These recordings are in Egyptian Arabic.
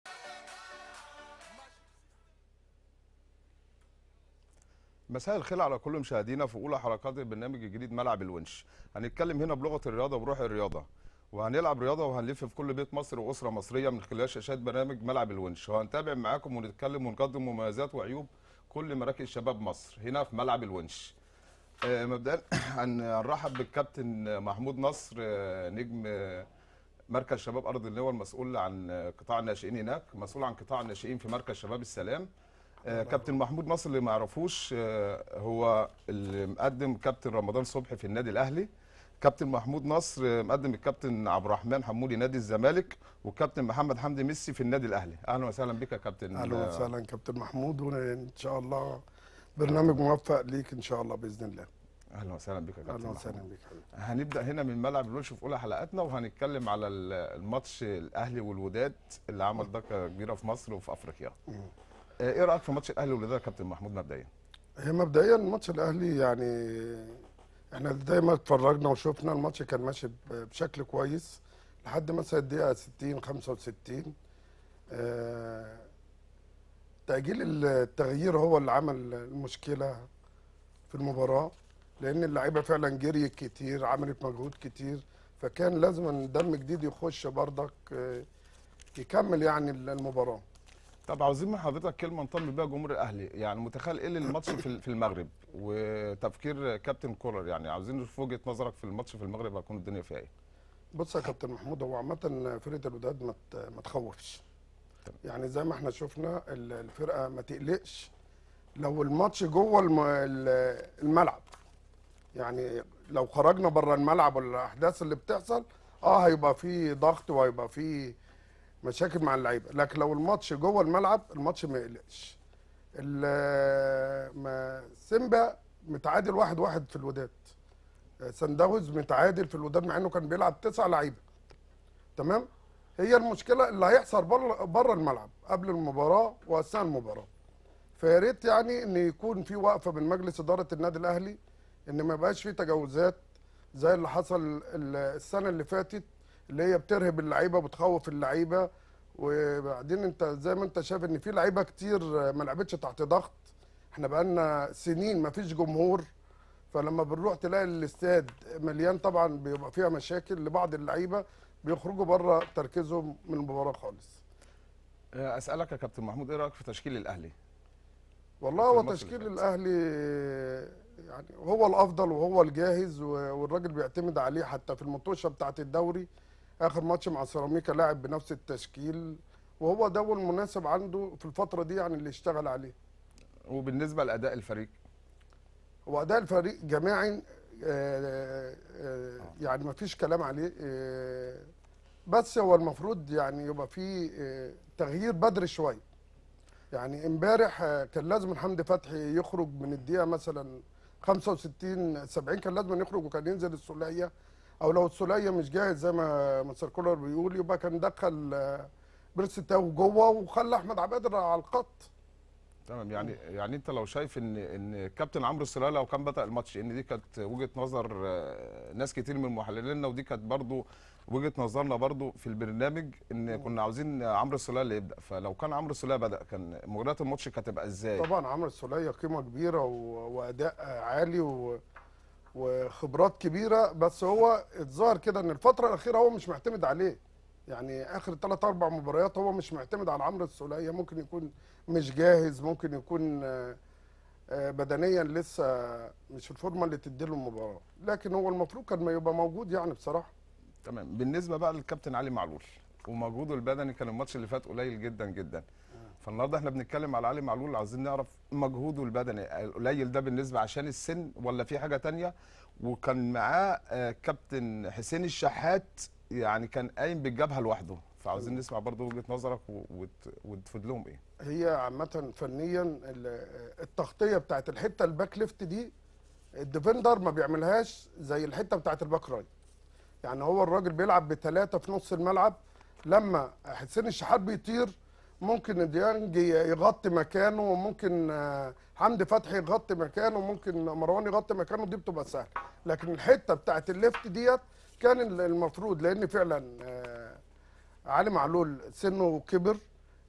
مساء الخير على كل مشاهدينا في اولى حلقات البرنامج الجديد ملعب الونش هنتكلم هنا بلغه الرياضه وبروح الرياضه وهنلعب رياضه وهنلف في كل بيت مصر واسره مصريه من خلال شاشات برنامج ملعب الونش وهنتابع معاكم ونتكلم ونقدم مميزات وعيوب كل مراكز شباب مصر هنا في ملعب الونش آه، مبدئيا هن- هنرحب بالكابتن محمود نصر آه، نجم آه، مركز شباب ارض اللواء المسؤول عن آه، قطاع الناشئين هناك مسؤول عن قطاع الناشئين في مركز شباب السلام آه، كابتن محمود نصر اللي ما يعرفوش آه، هو اللي مقدم كابتن رمضان صبحي في النادي الاهلي كابتن محمود نصر آه، مقدم الكابتن عبد الرحمن حمودي نادي الزمالك وكابتن محمد حمدي ميسي في النادي الاهلي اهلا وسهلا بك يا كابتن اهلا آه، وسهلا كابتن محمود وان شاء الله برنامج موفق ليك ان شاء الله باذن الله اهلا وسهلا بك يا كابتن اهلا محمود. وسهلا بك حبيبي هنبدا هنا من ملعب الونش في اولى حلقاتنا وهنتكلم على ال- الماتش الاهلي والوداد اللي عمل ضجه كبيره في مصر وفي افريقيا مم. آه، ايه رايك في ماتش الاهلي والوداد يا كابتن محمود مبدئيا هي مبدئيا ماتش الاهلي يعني احنا زي ما اتفرجنا وشفنا الماتش كان ماشي ب- بشكل كويس لحد مثلا الدقيقه 60 65 آه، تاجيل التغيير هو اللي عمل المشكله في المباراه لان اللعيبه فعلا جريت كتير عملت مجهود كتير فكان لازم إن دم جديد يخش برضك آه، يكمل يعني المباراه طب عاوزين من حضرتك كلمه نطمن بيها جمهور الاهلي يعني متخيل ايه الماتش في في المغرب وتفكير كابتن كولر يعني عاوزين نشوف وجهه نظرك في الماتش في المغرب هتكون الدنيا فيها ايه بص يا كابتن محمود هو عامة فرقة الوداد ما ت- ما تخوفش يعني زي ما احنا شفنا ال- الفرقة ما تقلقش لو الماتش جوه الم- ال- الملعب يعني لو خرجنا بره الملعب والاحداث اللي بتحصل اه هيبقى في ضغط وهيبقى في مشاكل مع اللعيبه لكن لو الماتش جوه الملعب الماتش ما يقلقش ال- ما سيمبا متعادل واحد واحد في الوداد سان داونز متعادل في الوداد مع انه كان بيلعب تسع لعيبه تمام هي المشكله اللي هيحصل بره بره الملعب قبل المباراه واثناء المباراه فيا ريت يعني ان يكون في وقفه من مجلس اداره النادي الاهلي ان ما يبقاش في تجاوزات زي اللي حصل ال- السنه اللي فاتت اللي هي بترهب اللعيبه وبتخوف اللعيبه وبعدين انت زي ما انت شايف ان في لعيبه كتير ما لعبتش تحت ضغط احنا بقالنا سنين ما فيش جمهور فلما بنروح تلاقي الاستاد مليان طبعا بيبقى فيها مشاكل لبعض اللعيبه بيخرجوا بره تركيزهم من المباراه خالص آه، اسالك يا كابتن محمود ايه رايك في تشكيل الاهلي والله في هو الماتش اللي تشكيل فات. الاهلي يعني هو الافضل وهو الجاهز و- والراجل بيعتمد عليه حتى في المطوشه بتاعه الدوري اخر ماتش مع سيراميكا لاعب بنفس التشكيل وهو ده هو المناسب عنده في الفتره دي يعني اللي يشتغل عليه وبالنسبه لاداء الفريق هو اداء الفريق جماعي آه، آه، يعني ما فيش كلام عليه آه، بس هو المفروض يعني يبقى فيه آه، تغيير بدري شويه يعني امبارح آه، كان لازم حمدي فتحي يخرج من الدقيقه مثلا 65 70 كان لازم يخرج وكان ينزل السوليه او لو السوليه مش جاهز زي ما مستر كولر بيقول يبقى كان دخل آه، بيرسي تاو جوه وخلى احمد عبادر على الخط تمام يعني يعني انت لو شايف ان ان كابتن عمرو السوليه لو كان بدا الماتش ان دي كانت وجهه نظر آه، ناس كتير من محللينا ودي كانت برضو وجهه نظرنا برضو في البرنامج ان كنا عاوزين عمرو السوليه اللي يبدا فلو كان عمرو السوليه بدا كان مجريات الماتش كانت هتبقى ازاي طبعا عمرو السوليه قيمه كبيره و... واداء عالي و... وخبرات كبيره بس هو اتظاهر كده ان الفتره الاخيره هو مش معتمد عليه يعني اخر ثلاث اربع مباريات هو مش معتمد على عمرو السوليه ممكن يكون مش جاهز ممكن يكون آه، آه، بدنيا لسه مش الفورمه اللي تديله المباراه لكن هو المفروض كان ما يبقى موجود يعني بصراحه تمام بالنسبه بقى للكابتن علي معلول ومجهوده البدني كان الماتش اللي فات قليل جدا جدا فالنهارده احنا بنتكلم على علي معلول عايزين نعرف مجهوده البدني القليل ده بالنسبه عشان السن ولا في حاجه تانية وكان معاه آه، كابتن حسين الشحات يعني كان قايم بالجبهه لوحده فعاوزين نسمع برضه وجهه نظرك و- وت- وتفيد لهم ايه هي عامة فنيا ال- التغطية بتاعت الحتة الباك ليفت دي الديفندر ما بيعملهاش زي الحتة بتاعت الباك رايت يعني هو الراجل بيلعب بثلاثة في نص الملعب لما حسين الشحات بيطير ممكن ديانج يغطي مكانه وممكن آه، حمدي فتحي يغطي مكانه وممكن مروان يغطي مكانه دي بتبقى سهله لكن الحته بتاعت الليفت ديت كان المفروض لان فعلا آه، علي معلول سنه كبر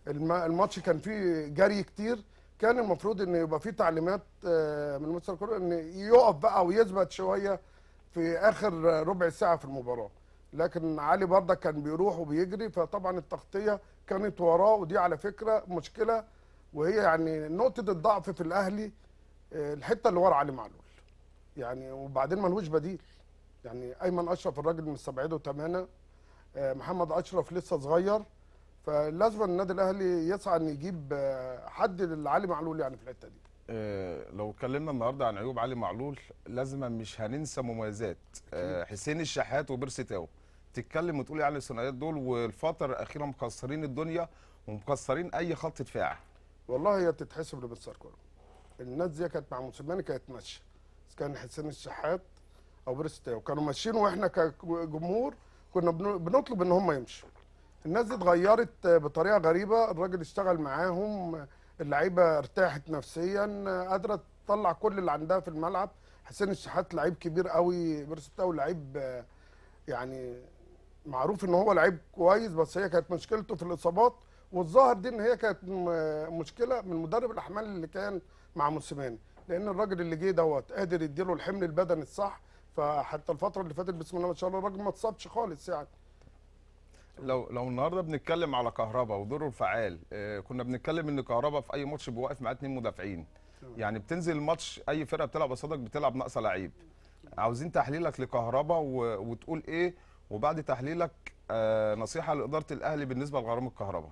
الم- الماتش كان فيه جري كتير كان المفروض ان يبقى فيه تعليمات آه، من مستر كولر ان يقف بقى ويثبت شويه في اخر ربع ساعه في المباراه لكن علي برضك كان بيروح وبيجري فطبعا التغطيه كانت وراه ودي على فكره مشكله وهي يعني نقطه الضعف في الاهلي آه، الحته اللي ورا علي معلول يعني وبعدين ملهوش بديل يعني ايمن اشرف الراجل مستبعده تماما آه، محمد اشرف لسه صغير فلازم النادي الاهلي يسعى ان يجيب آه، حد لعلي معلول يعني في الحته دي آه، لو اتكلمنا النهارده عن عيوب علي معلول لازم مش هننسى مميزات آه، حسين الشحات وبيرسي تاو تتكلم وتقول يعني الثنائيات دول والفتره الاخيره مكسرين الدنيا ومكسرين اي خط دفاع والله هي تتحسب لمستر كولر الناس دي كانت مع موسيماني كانت ماشيه بس كان حسين الشحات او بريستاو كانوا ماشيين واحنا كجمهور كنا بن- بنطلب ان هم يمشوا الناس دي اتغيرت بطريقه غريبه الراجل اشتغل معاهم اللعيبه ارتاحت نفسيا قادره تطلع كل اللي عندها في الملعب حسين الشحات لعيب كبير قوي بريستاو لعيب آه، يعني معروف ان هو لعيب كويس بس هي كانت مشكلته في الاصابات والظاهر دي ان هي كانت م- مشكله من مدرب الاحمال اللي كان مع موسيماني لان الراجل اللي جه دوت قادر يديله الحمل البدني الصح فحتى الفتره اللي فاتت بسم الله ما شاء الله الراجل ما اتصابش خالص يعني لو لو النهارده بنتكلم على كهربا ودوره الفعال آه، كنا بنتكلم ان كهربا في اي ماتش بيوقف معاه اتنين مدافعين يعني بتنزل الماتش اي فرقه بتلعب قصادك بتلعب ناقصه لعيب عاوزين تحليلك لكهربا و... وتقول ايه وبعد تحليلك آه نصيحه لاداره الاهلي بالنسبه لغرام الكهرباء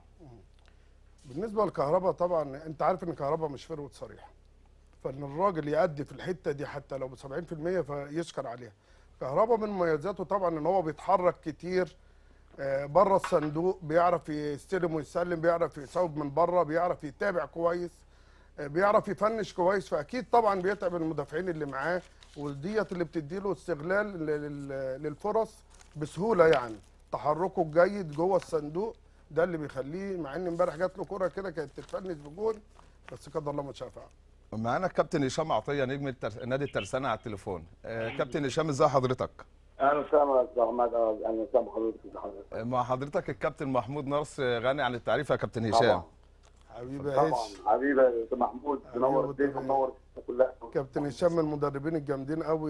بالنسبه للكهرباء طبعا انت عارف ان كهرباء مش فروت صريح فان الراجل يأدي في الحته دي حتى لو ب 70% فيشكر عليها كهرباء من مميزاته طبعا ان هو بيتحرك كتير بره الصندوق بيعرف يستلم ويسلم بيعرف يصوب من بره بيعرف يتابع كويس آه، بيعرف يفنش كويس فاكيد طبعا بيتعب المدافعين اللي معاه وديت اللي بتديله استغلال لل- لل- للفرص بسهوله يعني تحركه الجيد جوه الصندوق ده اللي بيخليه مع ان امبارح جات له كره كده كانت تتفنش بجون بس قدر الله ما شاء فعل معانا الكابتن هشام عطيه نجم التر... نادي الترسانه على التليفون آه كابتن هشام ازي حضرتك اهلا وسهلا يا استاذ احمد اهلا وسهلا بحضرتك ازي حضرتك آه، مع حضرتك الكابتن محمود نصر غني عن التعريف يا كابتن هشام طبعا حبيبي طبعا هش حبيبي يا استاذ محمود منور حبيبي الدنيا والدنيا. ومنور كلها كابتن هشام من المدربين الجامدين قوي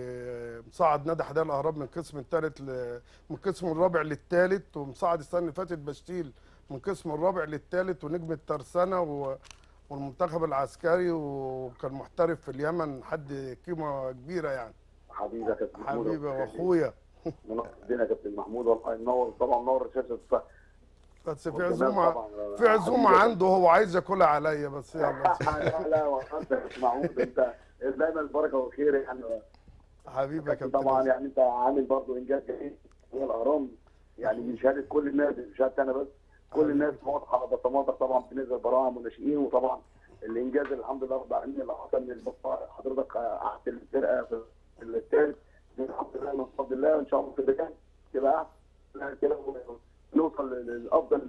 مصعد نادي حدائق الاهرام من القسم الثالث ل... من القسم الرابع للثالث ومصعد السنه اللي فاتت بشتيل من القسم الرابع للثالث ونجم الترسانه و... والمنتخب العسكري وكان محترف في اليمن حد قيمه كبيره يعني حبيبي يا كابتن محمود حبيبي واخويا منور الدنيا يا كابتن محمود والله ينور طبعا منور شاشه بس في والجمال عزومه طبعاً. في عزومه حبيبي. عنده هو عايز ياكلها عليا بس يلا لا لا وانت يا كابتن محمود انت دايما البركه والخير يعني حبيبي يا لكن كابتن طبعا هشام. يعني انت عامل برضه انجاز جميل هي الاهرام يعني من شهاده كل الناس مش شهادتي انا بس كل الناس واضحه بصماتك طبعا بالنسبه للبراعم والناشئين وطبعا الانجاز اللي الحمد لله رب العالمين اللي حصل من البطاقه حضرتك قعدت الفرقه في الثالث الحمد لله من فضل الله وان شاء الله في اللي تبقى احسن كده ونوصل للافضل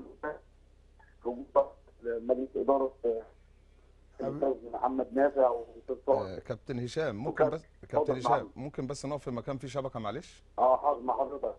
في وجود مجلس اداره آه، الاستاذ محمد نافع والاستاذ طارق آه كابتن هشام ممكن وكابتن- بس كابتن اتفضل هشام معاك. ممكن بس نقف في مكان فيه شبكه معلش اه حاضر مع حضرتك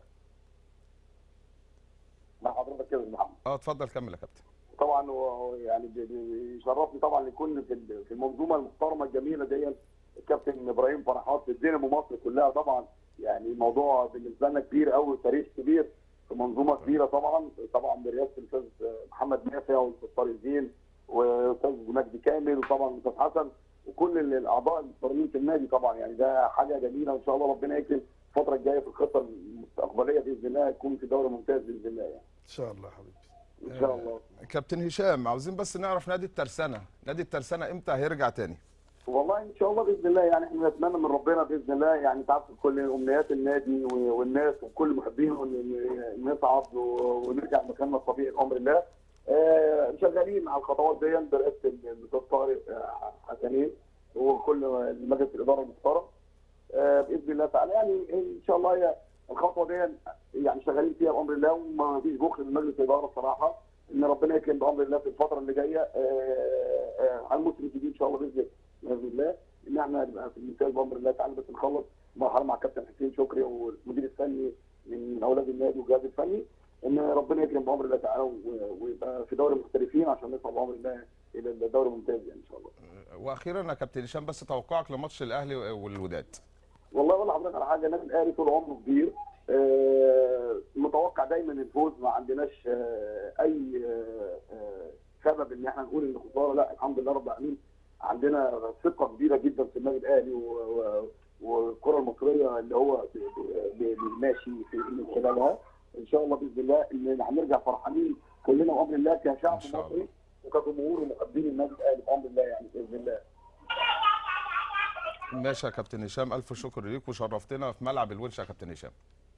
مع حضرتك كده يا محمد اه اتفضل كمل يا كابتن طبعا هو يعني بي- بي- يشرفني طبعا يكون في ال- في المنظومه المحترمه الجميله دي الكابتن ابراهيم فرحات في الدينامو مصر كلها طبعا يعني الموضوع بالنسبه لنا كبير قوي تاريخ كبير في منظومه كبيره طبعا طبعا برئاسه الاستاذ محمد نافع والاستاذ طارق الدين والاستاذ مجدي كامل وطبعا الاستاذ حسن وكل ال- الاعضاء المحترمين في النادي طبعا يعني ده حاجه جميله وان شاء الله ربنا يكرم الفتره الجايه في الخطه المستقبليه باذن الله يكون في دوري ممتاز باذن الله يعني ان شاء الله يا حبيبي ان شاء الله كابتن هشام عاوزين بس نعرف نادي الترسانه نادي الترسانه امتى هيرجع تاني والله ان شاء الله باذن الله يعني احنا نتمنى من ربنا باذن الله يعني تعرف كل امنيات النادي و- والناس وكل محبينه إن- إن نصعد و- ونرجع مكاننا الطبيعي بامر الله. آه، شغالين على الخطوات دي برئاسه الاستاذ طارق آه، حسنين وكل مجلس الاداره المحترم. آه، باذن الله تعالى يعني ان شاء الله هي الخطوه دي يعني شغالين فيها بامر الله وما فيش بخل من مجلس الاداره الصراحه ان ربنا يكرم بامر الله في الفتره اللي جايه آه، آه، على الموسم الجديد ان شاء الله باذن باذن الله ان احنا نبقى في الممتاز بامر الله تعالى بس نخلص مرحله مع كابتن حسين شكري والمدير الفني من اولاد النادي والجهاز الفني ان ربنا يكرم بامر الله تعالى و- ويبقى في دوري محترفين عشان نصعد بامر الله الى الدوري الممتاز يعني ان شاء الله. واخيرا يا كابتن هشام بس توقعك لماتش الاهلي والوداد والله اقول لحضرتك على حاجه النادي الاهلي طول عمره كبير آه، متوقع دايما الفوز ما عندناش آه، اي آه، آه، سبب ان احنا نقول ان خساره لا الحمد لله رب العالمين عندنا ثقه كبيره جدا في النادي الاهلي و- و- والكره المصريه اللي هو ب- ب- ب- ماشي في من خلالها ان شاء الله باذن الله ان هنرجع فرحانين كلنا بامر الله كشعب إن شاء الله. مصري وكجمهور ومحبين النادي الاهلي بامر الله يعني باذن الله ماشي يا كابتن هشام الف شكر ليك وشرفتنا في ملعب الونش يا كابتن هشام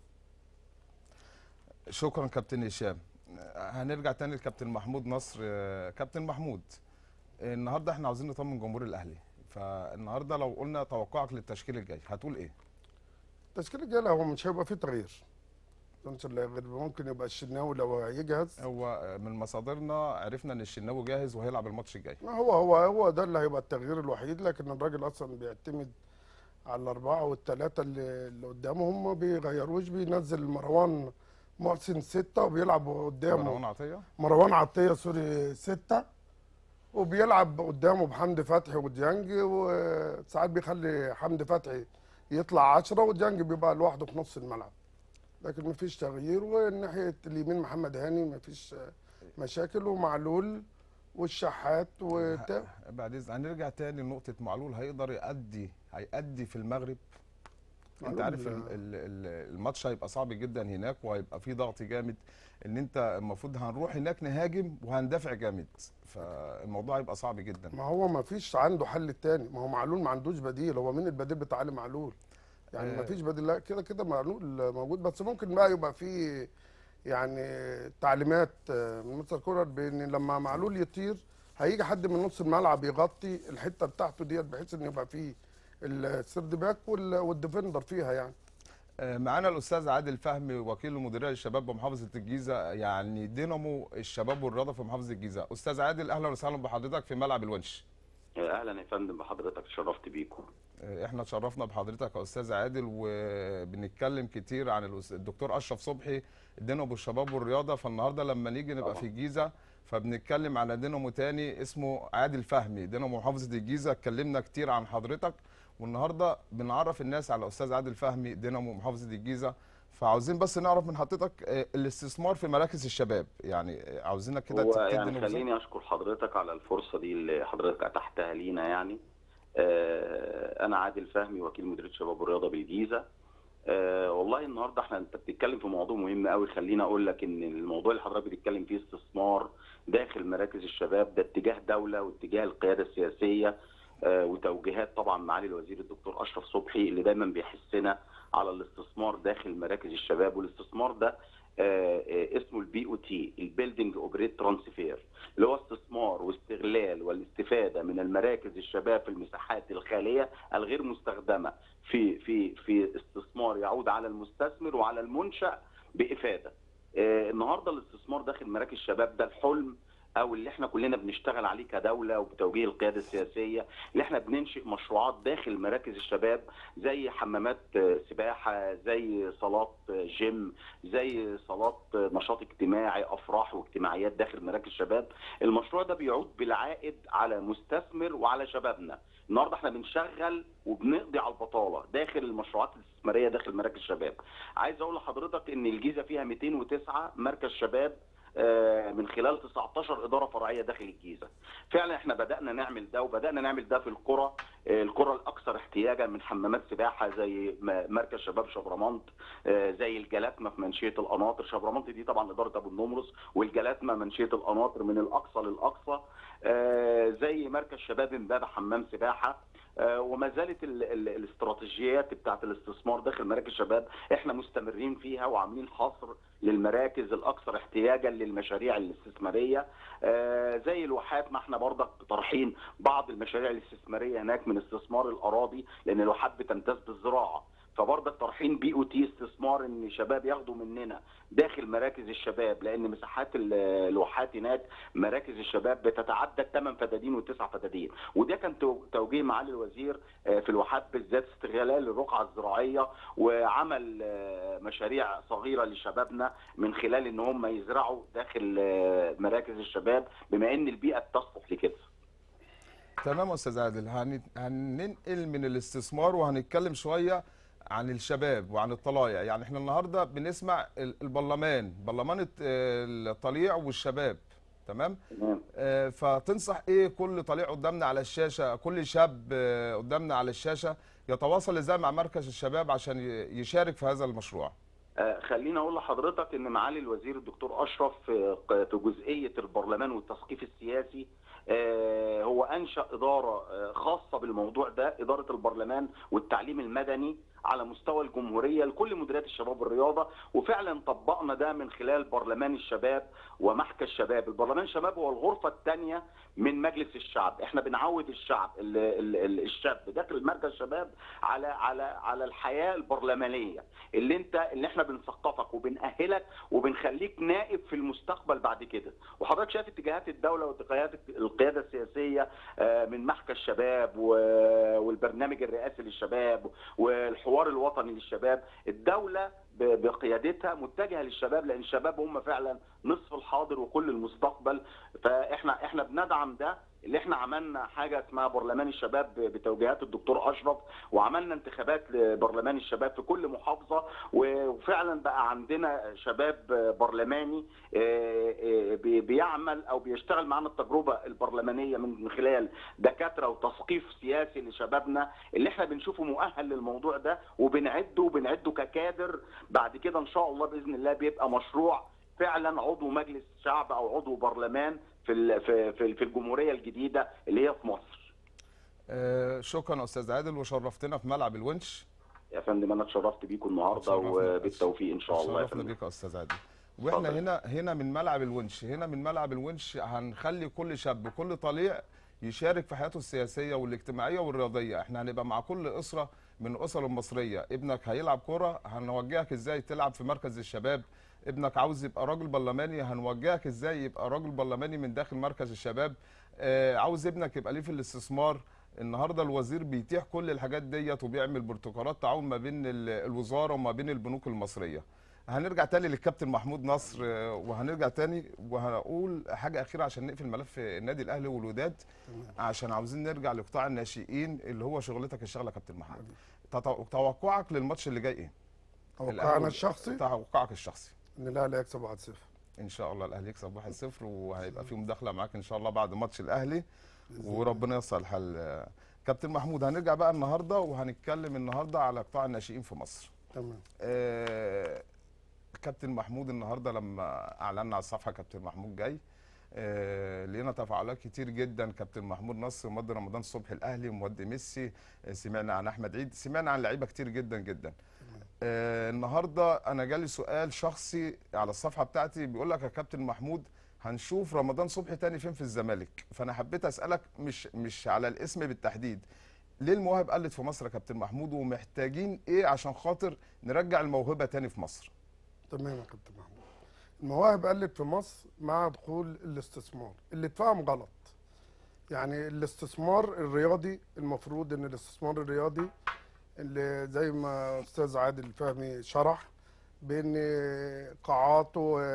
شكرا كابتن هشام هنرجع تاني لكابتن محمود نصر آه، كابتن محمود آه، النهارده احنا عاوزين نطمن جمهور الاهلي فالنهارده لو قلنا توقعك للتشكيل الجاي هتقول ايه التشكيل الجاي لا، هو مش هيبقى فيه تغيير مش اللي غير ممكن يبقى الشناوي لو هيجهز هو آه، من مصادرنا عرفنا ان الشناوي جاهز وهيلعب الماتش الجاي ما هو هو هو ده اللي هيبقى التغيير الوحيد لكن الراجل اصلا بيعتمد على الاربعه والثلاثه اللي, اللي قدامه هم ما بيغيروش بينزل مروان محسن سته وبيلعب قدامه مروان عطيه مروان عطيه سوري سته وبيلعب قدامه بحمدي فتحي وديانج وساعات بيخلي حمدي فتحي يطلع 10 وديانج بيبقى لوحده في نص الملعب لكن مفيش تغيير وناحيه اليمين محمد هاني مفيش مشاكل ومعلول والشحات وبتاع بعد اذن هنرجع تاني لنقطه معلول هيقدر يأدي هيأدي في المغرب انت معلول عارف ال- ال- ال- الماتش هيبقى صعب جدا هناك وهيبقى فيه ضغط جامد ان انت المفروض هنروح هناك نهاجم وهندافع جامد فالموضوع هيبقى صعب جدا ما هو ما فيش عنده حل تاني ما هو معلول ما عندوش بديل هو مين البديل بتاع علي معلول يعني آه. ما فيش بديل لا كده كده معلول موجود بس ممكن بقى يبقى في يعني تعليمات آه، من مستر كولر بان لما معلول يطير هيجي حد من نص الملعب يغطي الحته بتاعته ديت بحيث ان يبقى فيه السيرد باك وال- والديفندر فيها يعني آه، معانا الاستاذ عادل فهمي وكيل مديريه الشباب بمحافظه الجيزه يعني دينامو الشباب والرياضه في محافظه الجيزه استاذ عادل اهلا وسهلا بحضرتك في ملعب الونش اهلا يا فندم بحضرتك اتشرفت بيكم آه، احنا اتشرفنا بحضرتك يا استاذ عادل وبنتكلم كتير عن الأس- الدكتور اشرف صبحي دينامو الشباب والرياضه فالنهارده لما نيجي نبقى طبعا. في الجيزه فبنتكلم على دينامو تاني اسمه عادل فهمي دينامو محافظه الجيزه اتكلمنا كتير عن حضرتك والنهارده بنعرف الناس على استاذ عادل فهمي دينامو محافظه الجيزه فعاوزين بس نعرف من حضرتك آه، الاستثمار في مراكز الشباب يعني آه، عاوزينك كده هو تدينا يعني نبذة. خليني اشكر حضرتك على الفرصه دي اللي حضرتك اتحتها لينا يعني آه، انا عادل فهمي وكيل مديريه الشباب والرياضه بالجيزه آه، والله النهارده احنا انت بتتكلم في موضوع مهم قوي خليني اقول لك ان الموضوع اللي حضرتك بتتكلم فيه استثمار داخل مراكز الشباب ده اتجاه دوله واتجاه القياده السياسيه آه، وتوجيهات طبعا معالي الوزير الدكتور اشرف صبحي اللي دايما بيحثنا على الاستثمار داخل مراكز الشباب والاستثمار ده آه، آه، اسمه البي او تي البيلدينج اوبريت ترانسفير اللي هو استثمار واستغلال والاستفاده من المراكز الشباب في المساحات الخاليه الغير مستخدمه في في في استثمار يعود على المستثمر وعلى المنشا بافاده. آه، النهارده الاستثمار داخل مراكز الشباب ده الحلم او اللي احنا كلنا بنشتغل عليه كدوله وبتوجيه القياده السياسيه اللي احنا بننشئ مشروعات داخل مراكز الشباب زي حمامات آه، سباحه زي صالات آه، جيم زي صالات آه، نشاط اجتماعي افراح واجتماعيات داخل مراكز الشباب المشروع ده بيعود بالعائد على مستثمر وعلى شبابنا النهارده احنا بنشغل وبنقضي على البطاله داخل المشروعات الاستثماريه داخل مراكز الشباب عايز اقول لحضرتك ان الجيزه فيها 209 مركز شباب آه، من خلال 19 اداره فرعيه داخل الجيزه. فعلا احنا بدانا نعمل ده وبدانا نعمل ده في القرى آه، القرى الاكثر احتياجا من حمامات سباحه زي م- مركز شباب شبرمنت آه، زي الجلاتمه في منشيه القناطر شبرمنت دي طبعا اداره ابو النمرس والجلاتمه منشيه القناطر من الاقصى للاقصى آه، زي مركز شباب امبابه حمام سباحه آه، وما زالت ال- ال- الاستراتيجيات بتاعت الاستثمار داخل مراكز الشباب احنا مستمرين فيها وعاملين حصر للمراكز الاكثر احتياجا للمشاريع الاستثماريه آه، زي الواحات ما احنا برضك طرحين بعض المشاريع الاستثماريه هناك من استثمار الاراضي لان الواحات بتمتاز بالزراعه فبرضك طرحين بي او تي استثمار ان شباب ياخدوا مننا داخل مراكز الشباب لان مساحات ال- الواحات هناك مراكز الشباب بتتعدى الثمان فدادين والتسع فدادين وده كان تو- توجيه معالي الوزير آه، في الواحات بالذات استغلال الرقعه الزراعيه وعمل آه، مشاريع صغيره لشبابنا من خلال ان هم يزرعوا داخل آه، مراكز الشباب بما ان البيئه بتصلح لكده تمام يا استاذ عادل هن- هننقل من الاستثمار وهنتكلم شويه عن الشباب وعن الطلايع يعني احنا النهارده بنسمع ال- البرلمان برلمان الت- الطليع والشباب تمام تمام آه، فتنصح ايه كل طليع قدامنا على الشاشه كل شاب آه، قدامنا على الشاشه يتواصل ازاي مع مركز الشباب عشان ي- يشارك في هذا المشروع آه، خليني اقول لحضرتك ان معالي الوزير الدكتور اشرف في في جزئيه البرلمان والتثقيف السياسي آه، هو انشا اداره آه، خاصه بالموضوع ده اداره البرلمان والتعليم المدني على مستوى الجمهوريه لكل مديريات الشباب والرياضه وفعلا طبقنا ده من خلال برلمان الشباب ومحكى الشباب، البرلمان الشباب هو الغرفه الثانيه من مجلس الشعب، احنا بنعود الشعب ال- ال- ال- الشاب داخل مركز الشباب على على على الحياه البرلمانيه اللي انت اللي احنا بنثقفك وبنأهلك وبنخليك نائب في المستقبل بعد كده وحضرتك شايف اتجاهات الدوله واتجاهات القياده السياسيه آه، من محكى الشباب و- والبرنامج الرئاسي للشباب والحوار الوطني للشباب الدوله ب- بقيادتها متجهه للشباب لان الشباب هم فعلا نصف الحاضر وكل المستقبل فاحنا احنا بندعم ده اللي احنا عملنا حاجه اسمها برلمان الشباب بتوجيهات الدكتور اشرف وعملنا انتخابات لبرلمان الشباب في كل محافظه وفعلا بقى عندنا شباب برلماني آه، آه، بي- بيعمل او بيشتغل معانا التجربه البرلمانيه من خلال دكاتره وتثقيف سياسي لشبابنا اللي احنا بنشوفه مؤهل للموضوع ده وبنعده وبنعده ككادر بعد كده ان شاء الله باذن الله بيبقى مشروع فعلا عضو مجلس شعب او عضو برلمان في ال- في في في الجمهوريه الجديده اللي هي في مصر آه، شكرا يا استاذ عادل وشرفتنا في ملعب الونش يا فندم انا اتشرفت بيكم النهارده اتشرفنا. وبالتوفيق ان شاء الله يا شرفنا فندم بيك يا استاذ عادل واحنا اتفضل. هنا هنا من ملعب الونش هنا من ملعب الونش هنخلي كل شاب كل طليع يشارك في حياته السياسيه والاجتماعيه والرياضيه احنا هنبقى مع كل اسره من الاسر المصريه ابنك هيلعب كره هنوجهك ازاي تلعب في مركز الشباب ابنك عاوز يبقى راجل برلماني هنوجهك ازاي يبقى راجل برلماني من داخل مركز الشباب آه عاوز ابنك يبقى ليه في الاستثمار النهارده الوزير بيتيح كل الحاجات ديت وبيعمل بروتوكولات تعاون ما بين ال- الوزاره وما بين البنوك المصريه هنرجع تاني للكابتن محمود نصر آه، وهنرجع تاني وهنقول حاجه اخيره عشان نقفل ملف النادي الاهلي والوداد عشان عاوزين نرجع لقطاع الناشئين اللي هو شغلتك الشغله يا كابتن محمود تتو- توقعك للماتش اللي جاي ايه؟ الأهلي توقعنا وال- الشخصي توقعك الشخصي ان الاهلي هيكسب 1-0 ان شاء الله الاهلي يكسب 1-0 وهيبقى في مداخله معاك ان شاء الله بعد ماتش الاهلي وربنا ييسر الحل آه، كابتن محمود هنرجع بقى النهارده وهنتكلم النهارده على قطاع الناشئين في مصر تمام آه، كابتن محمود النهارده لما اعلنا على الصفحه كابتن محمود جاي آه، لقينا تفاعلات كتير جدا كابتن محمود نصر مودي رمضان صبحي الاهلي ومودي ميسي آه، سمعنا عن احمد عيد سمعنا عن لعيبه كتير جدا جدا آه، النهارده انا جالي سؤال شخصي على الصفحه بتاعتي بيقول لك يا كابتن محمود هنشوف رمضان صبحي تاني فين في الزمالك فانا حبيت اسالك مش مش على الاسم بالتحديد ليه المواهب قلت في مصر يا كابتن محمود ومحتاجين ايه عشان خاطر نرجع الموهبه تاني في مصر تمام يا كابتن محمود المواهب قلت في مصر مع دخول الاستثمار اللي اتفهم غلط يعني الاستثمار الرياضي المفروض ان الاستثمار الرياضي اللي زي ما استاذ عادل فهمي شرح بين قاعات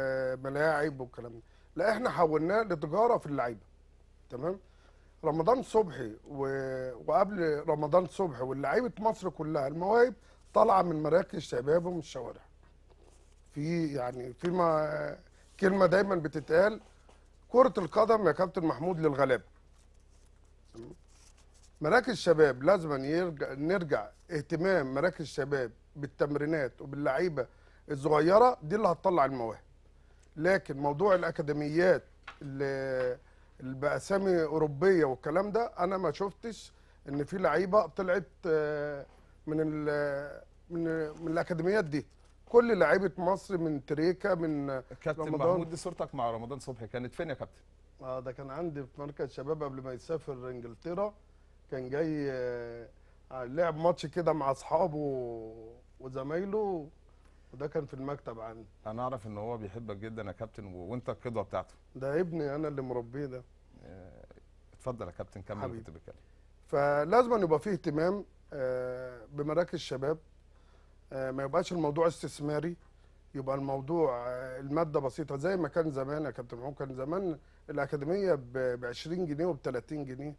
وملاعب والكلام ده لا احنا حولناه لتجاره في اللعيبه تمام رمضان صبحي و... وقبل رمضان صبحي واللعيبه مصر كلها المواهب طالعه من مراكز شباب ومن الشوارع في يعني في ما كلمه دايما بتتقال كره القدم يا كابتن محمود للغلابه مراكز شباب لازم يرجع نرجع اهتمام مراكز شباب بالتمرينات وباللعيبه الصغيره دي اللي هتطلع المواهب لكن موضوع الاكاديميات اللي اللي باسامي اوروبيه والكلام ده انا ما شفتش ان في لعيبه طلعت آه، من ال- من من الاكاديميات دي كل لعيبه مصر من تريكا من كابتن رمضان. محمود دي صورتك مع رمضان صبحي كانت فين يا كابتن اه ده كان عندي في مركز شباب قبل ما يسافر انجلترا كان جاي آه، لعب ماتش كده مع اصحابه وزمايله وده كان في المكتب عندي انا اعرف ان هو بيحبك جدا يا كابتن و- وانت القدوه بتاعته ده ابني انا اللي مربيه ده اتفضل يا كابتن كمل اللي حبيبي. كنت بتكلم فلازم أن يبقى فيه اهتمام آه، بمراكز الشباب آه، ما يبقاش الموضوع استثماري يبقى الموضوع آه، الماده بسيطه زي ما كان زمان يا كابتن محمود كان زمان الاكاديميه ب 20 جنيه وب 30 جنيه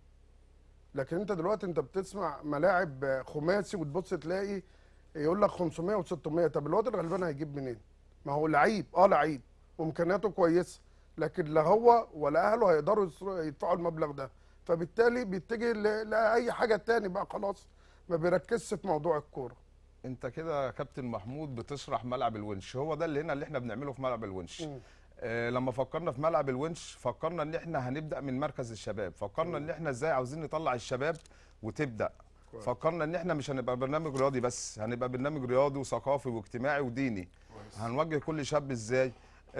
لكن انت دلوقتي انت بتسمع ملاعب آه، خماسي وتبص تلاقي يقول لك 500 و600 طب الواد الغلبان هيجيب منين؟ ما هو لعيب اه لعيب وامكانياته كويسه لكن لا هو ولا اهله هيقدروا يصر- يدفعوا المبلغ ده فبالتالي بيتجه ل- لاي حاجه تاني بقى خلاص ما بيركزش في موضوع الكوره انت كده يا كابتن محمود بتشرح ملعب الونش هو ده اللي هنا اللي احنا بنعمله في ملعب الونش مم. آه لما فكرنا في ملعب الونش فكرنا ان احنا هنبدا من مركز الشباب فكرنا ان احنا ازاي عاوزين نطلع الشباب وتبدا كويس. فكرنا ان احنا مش هنبقى برنامج رياضي بس هنبقى برنامج رياضي وثقافي واجتماعي وديني هنوجه كل شاب ازاي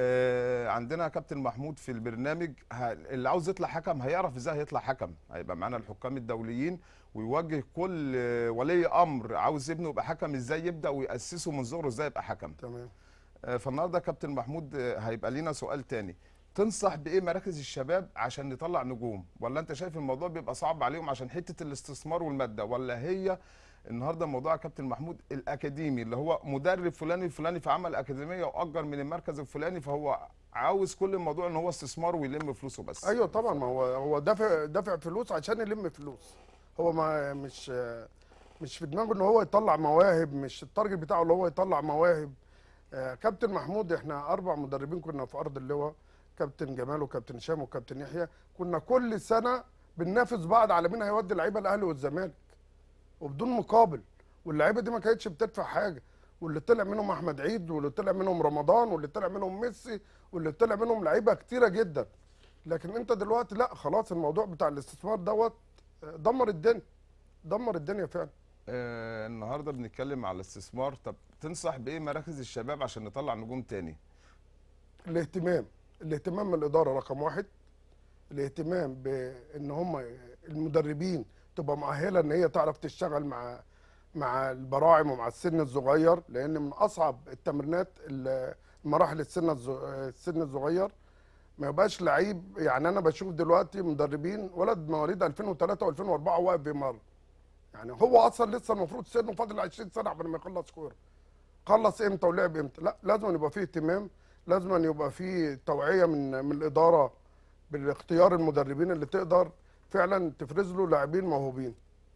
آه عندنا كابتن محمود في البرنامج ه- اللي عاوز يطلع حكم هيعرف ازاي هيطلع حكم هيبقى معانا الحكام الدوليين ويوجه كل آه، ولي امر عاوز ابنه يبقى حكم ازاي يبدا وياسسه من صغره ازاي يبقى حكم تمام آه، فالنهارده كابتن محمود آه، هيبقى لينا سؤال تاني تنصح بايه مراكز الشباب عشان نطلع نجوم ولا انت شايف الموضوع بيبقى صعب عليهم عشان حته الاستثمار والماده ولا هي النهارده الموضوع يا كابتن محمود الاكاديمي اللي هو مدرب فلاني الفلاني في عمل اكاديميه واجر من المركز الفلاني فهو عاوز كل الموضوع ان هو استثمار ويلم فلوسه بس ايوه طبعا ما هو هو دافع دافع فلوس عشان يلم فلوس هو ما مش مش في دماغه ان هو يطلع مواهب مش التارجت بتاعه اللي هو يطلع مواهب آه، كابتن محمود احنا اربع مدربين كنا في ارض اللواء كابتن جمال وكابتن هشام وكابتن يحيى كنا كل سنه بننافس بعض على مين هيودي اللعيبه الاهلي والزمالك وبدون مقابل واللعيبه دي ما كانتش بتدفع حاجه واللي طلع منهم احمد عيد واللي طلع منهم رمضان واللي طلع منهم ميسي واللي طلع منهم لعيبه كتيره جدا لكن انت دلوقتي لا خلاص الموضوع بتاع الاستثمار دوت آه، دمر الدنيا دمر الدنيا فعلا آه النهارده بنتكلم على الاستثمار طب تنصح بايه مراكز الشباب عشان نطلع نجوم تاني الاهتمام الاهتمام من الاداره رقم واحد الاهتمام بان هم المدربين تبقى مؤهله ان هي تعرف تشتغل مع مع البراعم ومع السن الصغير لان من اصعب التمرينات ال- مراحل السن الز- السن الصغير ما يبقاش لعيب يعني انا بشوف دلوقتي مدربين ولد مواليد 2003 و2004 واقف بيمر يعني هو اصلا لسه المفروض سنه فاضل 20 سنه قبل ما يخلص كوره خلص امتى ولعب امتى لا لازم أن يبقى فيه اهتمام لازم أن يبقى فيه توعيه من من الاداره بالاختيار المدربين اللي تقدر فعلا تفرز له لاعبين موهوبين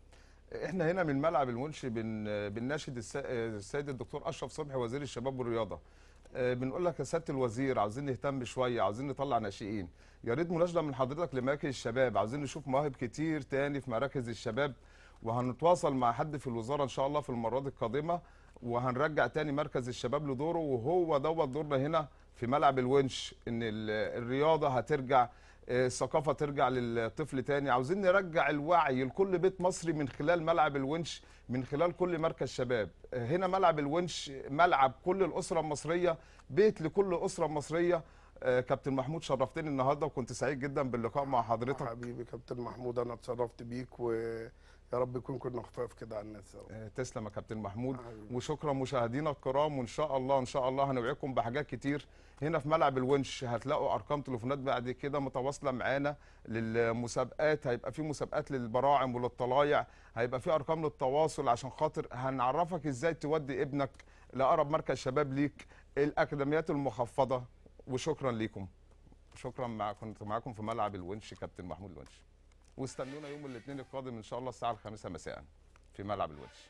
احنا هنا من ملعب الونش بن بنناشد الس- السيد الدكتور اشرف صبحي وزير الشباب والرياضه آه، بنقول لك يا سياده الوزير عاوزين نهتم شويه عاوزين نطلع ناشئين يا ريت مناشده من حضرتك لمراكز الشباب عاوزين نشوف مواهب كتير تاني في مراكز الشباب وهنتواصل مع حد في الوزاره ان شاء الله في المرات القادمه وهنرجع تاني مركز الشباب لدوره وهو دوت دورنا هنا في ملعب الونش ان ال- الرياضه هترجع آه، الثقافه ترجع للطفل تاني عاوزين نرجع الوعي لكل بيت مصري من خلال ملعب الونش من خلال كل مركز شباب آه، هنا ملعب الونش ملعب كل الاسره المصريه بيت لكل اسره مصريه آه، كابتن محمود شرفتني النهارده وكنت سعيد جدا باللقاء مع حضرتك حبيبي كابتن محمود انا اتشرفت بيك ويا رب يكون كنا خفاف كده على الناس يا رب. آه، تسلم يا كابتن محمود حبيبي. وشكرا مشاهدينا الكرام وان شاء الله ان شاء الله هنوعدكم بحاجات كتير هنا في ملعب الونش هتلاقوا ارقام تليفونات بعد كده متواصله معانا للمسابقات هيبقى في مسابقات للبراعم وللطلايع هيبقى في ارقام للتواصل عشان خاطر هنعرفك ازاي تودي ابنك لاقرب مركز شباب ليك الاكاديميات المخفضه وشكرا ليكم شكرا مع كنت معاكم في ملعب الونش كابتن محمود الونش واستنونا يوم الاثنين القادم ان شاء الله الساعه الخامسة مساء في ملعب الونش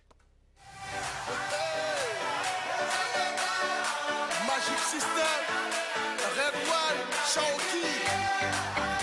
Magic System, Red One, Shawty,